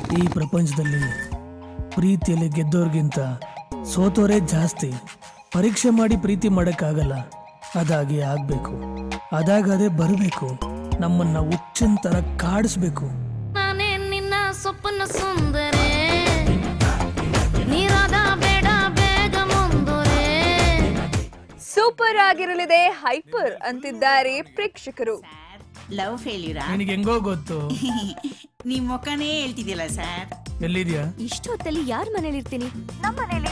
ಈ ಪ್ರಪಂಚದಲ್ಲಿ ಪ್ರೀತಿಯಲ್ಲಿ ಗೆದ್ದೋರ್ಗಿಂತ ಸೋತೋರೇ ಜಾಸ್ತಿ ಪರೀಕ್ಷೆ ಮಾಡಿ ಪ್ರೀತಿ ಮಾಡೋಕ್ಕಾಗಲ್ಲ ಅದಾಗಿ ಆಗ್ಬೇಕು ಅದಾಗದೇ ಬರಬೇಕು ನಮ್ಮನ್ನ ಹುಚ್ಚಿನ ಥರ ಕಾಡಿಸ್ಬೇಕು ನಾನೇ ನಿನ್ನ ಸೊಪ್ಪನ ಸುಂದರೇ ನೀರಾದ ಬೇಡ ಬೇಗ ಮುಂದುವರೆ ಸೂಪರ್ ಆಗಿರಲಿದೆ ಹೈಪರ್ ಅಂತಿದ್ದಾರೆ ಪ್ರೇಕ್ಷಕರು ಲವ್ ಫೇಲ್ಯೂರಾ ನಿನಗೆ ಹೆಂಗೋ ಗೊತ್ತು ನಿಮ್ ಮುಖನೇ ಹೇಳ್ತಿದ್ಯಲ್ಲ ಸರ್ ಎಲ್ಲಿದ್ಯಾ ಇಷ್ಟೊತ್ತಲ್ಲಿ ಯಾರ ಮನೇಲಿ ಇರ್ತೀನಿ ನಮ್ಮ ಮನೇಲಿ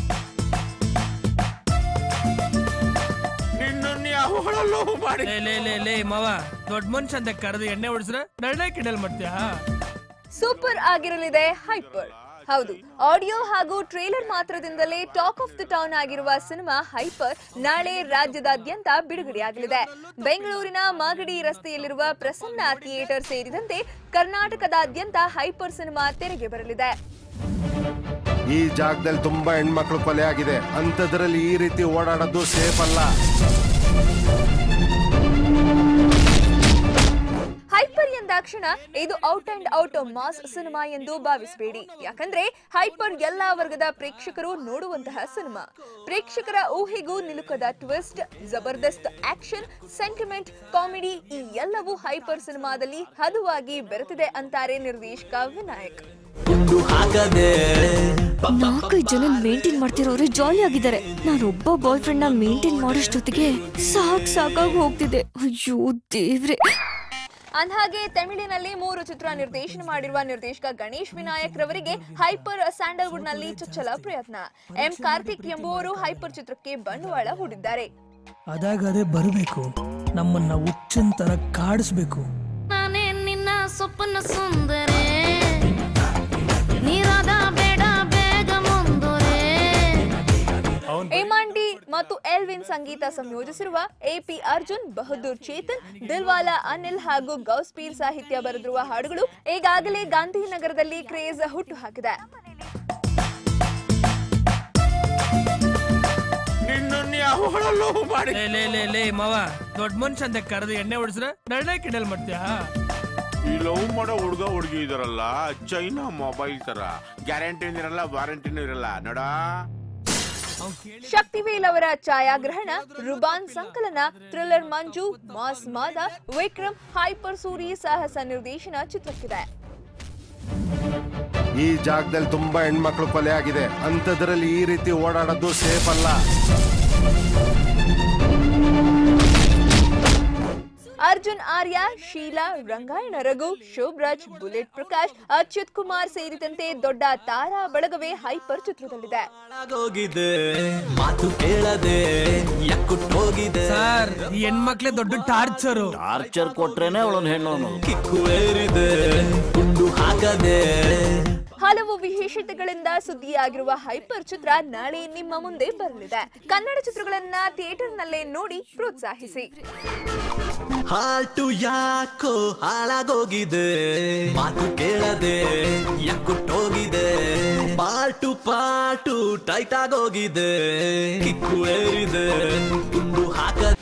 ಲೇ ಲೇ ಲೇ ಲೇ ಮಾವ ದೊಡ್ಡ ಮನುಷ್ಯ ಅಂತ ಕರೆದು ಎಣ್ಣೆ ಹೊಡಿಸ್ರೆ ನಳ್ಳೆ ಕಿಡಲ್ ಮಾಡ್ತೀಯಾ ಸೂಪರ್ ಆಗಿರಲಿದೆ ಹೈಪರ್ ಹೌದು ಆಡಿಯೋ ಹಾಗೂ ಟ್ರೇಲರ್ ಮಾತ್ರದಿಂದಲೇ ಟಾಕ್ ಆಫ್ ದ ಟೌನ್ ಆಗಿರುವ ಸಿನಿಮಾ ಹೈಪರ್ ನಾಳೆ ರಾಜ್ಯದಾದ್ಯಂತ ಬಿಡುಗಡೆಯಾಗಲಿದೆ ಬೆಂಗಳೂರಿನ ಮಾಗಡಿ ರಸ್ತೆಯಲ್ಲಿರುವ ಪ್ರಸನ್ನ ಥಿಯೇಟರ್ ಸೇರಿದಂತೆ ಕರ್ನಾಟಕದಾದ್ಯಂತ ಹೈಪರ್ ಸಿನಿಮಾ ತೆರೆಗೆ ಬರಲಿದೆ ಈ ಜಾಗದಲ್ಲಿ ತುಂಬಾ ಹೆಣ್ಮಕ್ಳು ಕೊಲೆ ಆಗಿದೆ ಅಂಥದ್ರಲ್ಲಿ ಈ ರೀತಿ ಓಡಾಡೋದು ಸೇಫ್ ಅಲ್ಲ ಹೈಪರ್ ಎಂದಾಕ್ಷಣ ಇದು out and out mass cinema ಎಂದು ಭಾವಿಸಬೇಡಿ ಯಾಕಂದ್ರೆ ಹೈಪರ್ ಎಲ್ಲಾ ವರ್ಗದ ಪ್ರೇಕ್ಷಕರು ನೋಡುವಂತಹ ಸಿನಿಮಾ ಪ್ರೇಕ್ಷಕರ ಊಹೆಗೂ ನಿಲುಕದ ಟ್ವಿಸ್ಟ್ ಜಬರ್ದಸ್ತ್ ಆಕ್ಷನ್ ಸೆಂಟಿಮೆಂಟ್ ಕಾಮಿಡಿ ಈ ಎಲ್ಲವೂ ಹೈಪರ್ ಸಿನಿಮಾದಲ್ಲಿ ಹದುವಾಗಿ ಬೆರೆತಿದೆ ಅಂತಾರೆ ನಿರ್ದೇಶಕ ವಿನಾಯಕ್ ನಾಲ್ಕೈದು ಜನ ಮೇಂಟೈನ್ ಮಾಡ್ತಿರೋರು ಜಾಲಿ ಆಗಿದ್ದಾರೆ ನಾನು ಒಬ್ಬ ಬಾಯ್ ಫ್ರೆಂಡ್ ನ ಮೇಂಟೈನ್ ಮಾಡೋಷ್ಟೊತ್ತಿಗೆ ಸಾಕ್ ಸಾಕಾಗಿ ಹೋಗ್ತಿದೆ ಅಯ್ಯೋ ದೇವ್ರೆ ಅಂದ್ಹಾಗೆ ತಮಿಳಿನಲ್ಲಿ ಮೂರು ಚಿತ್ರ ನಿರ್ದೇಶನ ಮಾಡಿರುವ ನಿರ್ದೇಶಕ ಗಣೇಶ್ ವಿನಾಯಕ್ ರವರಿಗೆ ಹೈಪರ್ ಸ್ಯಾಂಡಲ್ವುಡ್ ನಲ್ಲಿ ಚೊಚ್ಚಲ ಪ್ರಯತ್ನ ಎಂ ಕಾರ್ತಿಕ್ ಎಂಬುವರು ಹೈಪರ್ ಚಿತ್ರಕ್ಕೆ ಬಂಡವಾಳ ಹೂಡಿದ್ದಾರೆ ಅದಾಗದೇ ಬರಬೇಕು ನಮ್ಮನ್ನ ಹುಚ್ಚಿನ ಥರ ಕಾಡಿಸ್ಬೇಕು ನಾನೇ ನಿನ್ನ ಸೊಪ್ಪನ ಸುಂದರೇ ನೀರಾದ ಬೇಡ ಬೇಗ ಮುಂದುವರೆ ಎಮಾಂಡಿ ಮತ್ತು ಎಲ್ವಿನ್ ಸಂಗೀತ ಸಂಯೋಜಿಸಿರುವ ಎಪಿ ಅರ್ಜುನ್ ಬಹದ್ದೂರ್ ಚೇತನ್ ದಿಲ್ವಾಲಾ ಅನಿಲ್ ಹಾಗೂ ಗೌಸ್ಪೀರ್ ಸಾಹಿತ್ಯ ಬರೆದಿರುವ ಹಾಡುಗಳು ಈಗಾಗಲೇ ಗಾಂಧಿನಗರದಲ್ಲಿ ಕ್ರೇಜ್ ಹುಟ್ಟು ಹಾಕಿದೆ ಲೇ ಲೇ ಲೇ ಲೇ ಮಾವ ದೊಡ್ಡ ಮನುಷ್ಯ ಅಂತ ಕರೆದು ಎಣ್ಣೆ ಹೊಡಿಸ್ರೆ ನಳ್ಳೆ ಕಿಡಲ್ ಮಾಡ್ತೀಯಾ ಈ ಲವ್ ಮಾಡೋ ಹುಡುಗ ಹುಡುಗಿ ಇದಾರಲ್ಲ ಚೈನಾ ಮೊಬೈಲ್ ತರ ಗ್ಯಾರಂಟಿನೂ ಇರಲ್ಲ ವಾರಂಟಿನೂ ಇರಲ್ಲ ನೋಡ ಶಕ್ತಿವೇಲ್ ಅವರ ಛಾಯಾಗ್ರಹಣ ರುಬಾನ್ ಸಂಕಲನ thriller Manju mass Mada Vikram Hyper Suri ಸಾಹಸ ನಿರ್ದೇಶನ ಚಿತ್ರಕ್ಕಿದೆ ಈ ಜಾಗದಲ್ಲಿ ತುಂಬಾ ಹೆಣ್ಮಕ್ಳು ಕೊಲೆ ಆಗಿದೆ ಅಂಥದ್ರಲ್ಲಿ ಈ ರೀತಿ ಓಡಾಡೋದು ಸೇಫ್ ಅಲ್ಲ ಅರ್ಜುನ್ ಆರ್ಯ ಶೀಲಾ ರಂಗಾಯಣ ರಘು ಶೋಭರಾಜ್ ಬುಲೆಟ್ ಪ್ರಕಾಶ್ ಅಚ್ಯುತ್ ಕುಮಾರ್ ಸೇರಿದಂತೆ ದೊಡ್ಡ ತಾರಾ ಬಳಗವೇ ಹೈಪರ್ ಚಿತ್ರದಲ್ಲಿದೆ ಹಾಳಾಗೋಗಿದೆ ಮಾತು ಕೇಳದೆ ಯಕ್ಕುಟ್ಟೋಗಿದೆ ಸರ್ ಈ ಹೆಣ್ಮಕ್ಳೇ ದೊಡ್ಡ ಟಾರ್ಚರು ಟಾರ್ಚರ್ ಕೊಟ್ರೇನೆ ಅವಳನ್ ಹೆಣ್ಣು ಕಿಕ್ಕು ಏರಿದೆ ಗುಂಡು ಹಾಕದೆ ಹಲವು ವಿಶೇಷತೆಗಳಿಂದ ಸುದ್ದಿಯಾಗಿರುವ ಹೈಪರ್ ಚಿತ್ರ ನಾಳೆ ನಿಮ್ಮ ಮುಂದೆ ಬರಲಿದೆ ಕನ್ನಡ ಚಿತ್ರಗಳನ್ನ ಥಿಯೇಟರ್ನಲ್ಲೇ ನೋಡಿ ಪ್ರೋತ್ಸಾಹಿಸಿ ಹಾಲ್ಟು ಯಾಕೋ ಹಾಳಾಗೋಗಿದೆ ಮಾತು ಕೇಳದೆ ಯಕ್ಕುಟ್ಟೋಗಿದೆ ಪಾಟು ಪಾಟು ಟೈಟ್ ಆಗೋಗಿದೆ ಕಿಕ್ಕು ಏರಿದೆ ಗುಂಡು ಹಾಕದೆ